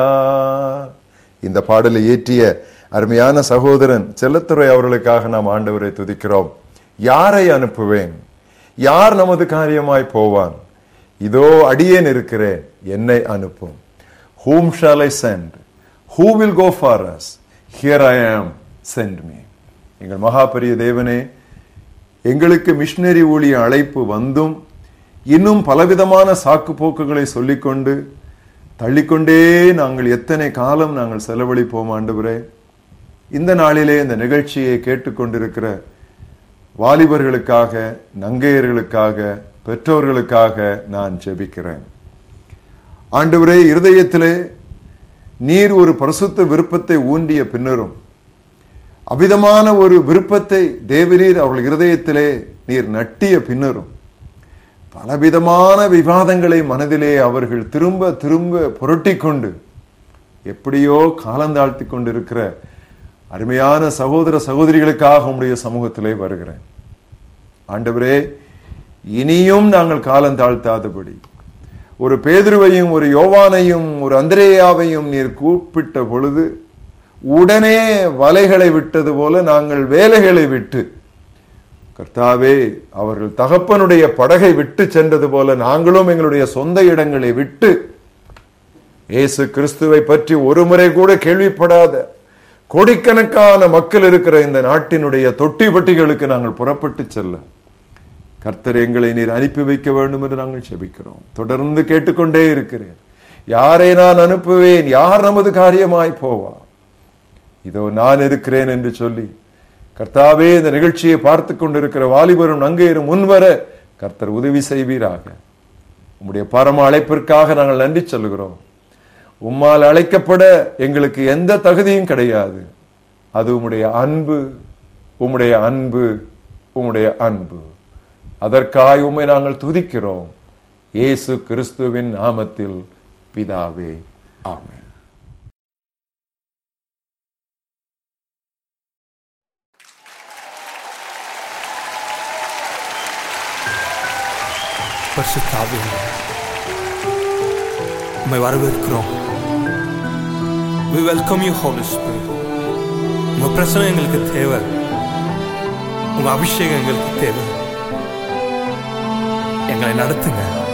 இந்த பாடலை இயற்றிய அருமையான சகோதரன் செல்லத்துறை அவர்களுக்காக நாம் ஆண்டவரை துதிக்கிறோம் யாரை அனுப்புவேன் யார் நமது காரியமாய் போவான் இதோ அடியேன் இருக்கிறேன் என்னை அனுப்பும் whom shall I send who will go for us here I am send me எங்கள் மகாபரிய தேவனே எங்களுக்கு மிஷினரி ஊழிய அழைப்பு வந்தும் இன்னும் பலவிதமான சாக்கு போக்குகளை சொல்லிக்கொண்டு தள்ளிக்கொண்டே நாங்கள் எத்தனை காலம் நாங்கள் செலவழிப்போம் ஆண்டவரே இந்த நாளிலே இந்த நிகழ்ச்சியை கேட்டுக்கொண்டிருக்கிற வாலிபர்களுக்காக நங்கையர்களுக்காக பெற்றோர்களுக்காக நான் ஜெபிக்கிறேன் ஆண்டவரே இருதயத்திலே நீர் ஒரு பரிசுத்த விருப்பத்தை ஊண்டிய பின்னரும் அபிதமான ஒரு விருப்பத்தை தேவரீர் அவர்கள் இருதயத்திலே நீர் நட்டிய பின்னரும் பலவிதமான விவாதங்களை மனதிலே அவர்கள் திரும்ப திரும்ப புரட்டிக் கொண்டு எப்படியோ காலந்தாழ்த்தி கொண்டிருக்கிற அருமையான சகோதர சகோதரிகளுக்காக உம்முடைய சமூகத்திலே வருகிறேன் ஆண்டவரே இனியும் நாங்கள் காலம் தாழ்த்தாதபடி ஒரு பேதுருவையும் ஒரு யோவானையும் ஒரு அந்திரேயாவையும் நீர் கூப்பிட்ட பொழுது உடனே வலைகளை விட்டது போல நாங்கள் வேலைகளை விட்டு கர்த்தாவே அவர்கள் தகப்பனுடைய படகை விட்டு சென்றது போல நாங்களும் எங்களுடைய சொந்த இடங்களை விட்டு இயேசு கிறிஸ்துவை பற்றி ஒரு முறை கூட கேள்விப்படாத கோடிக்கணக்கான மக்கள் இருக்கிற இந்த நாட்டினுடைய தொட்டி பட்டிகளுக்கு நாங்கள் புறப்பட்டு செல்ல கர்த்தர் எங்களை நீர் அனுப்பி வைக்க வேண்டும் என்று நாங்கள் செபிக்கிறோம் தொடர்ந்து கேட்டுக்கொண்டே இருக்கிறேன் யாரை நான் அனுப்புவேன் யார் நமது காரியமாய் போவா இதோ நான் இருக்கிறேன் என்று சொல்லி கர்த்தாவே இந்த நிகழ்ச்சியை பார்த்து கொண்டிருக்கிற வாலிபரும் நங்கையரும் முன்வர கர்த்தர் உதவி செய்வீராக உம்முடைய பரம அழைப்பிற்காக நாங்கள் நன்றி சொல்கிறோம் உம்மால் அழைக்கப்பட எங்களுக்கு எந்த தகுதியும் கிடையாது அது உம்முடைய அன்பு உம்முடைய அன்பு உம்முடைய அன்பு அதற்காய் உம்மை நாங்கள் துதிக்கிறோம் இயேசு கிறிஸ்துவின் நாமத்தில் பிதாவே ஆமென் பரிசுத்தாவே உம்மை வரவேற்கிறோம் we welcome you holy spirit உங்க பிரசனம் எங்களுக்கு தேவை உங்க அபிஷேகம் எங்களுக்கு தேவை எங்களை நடத்துங்க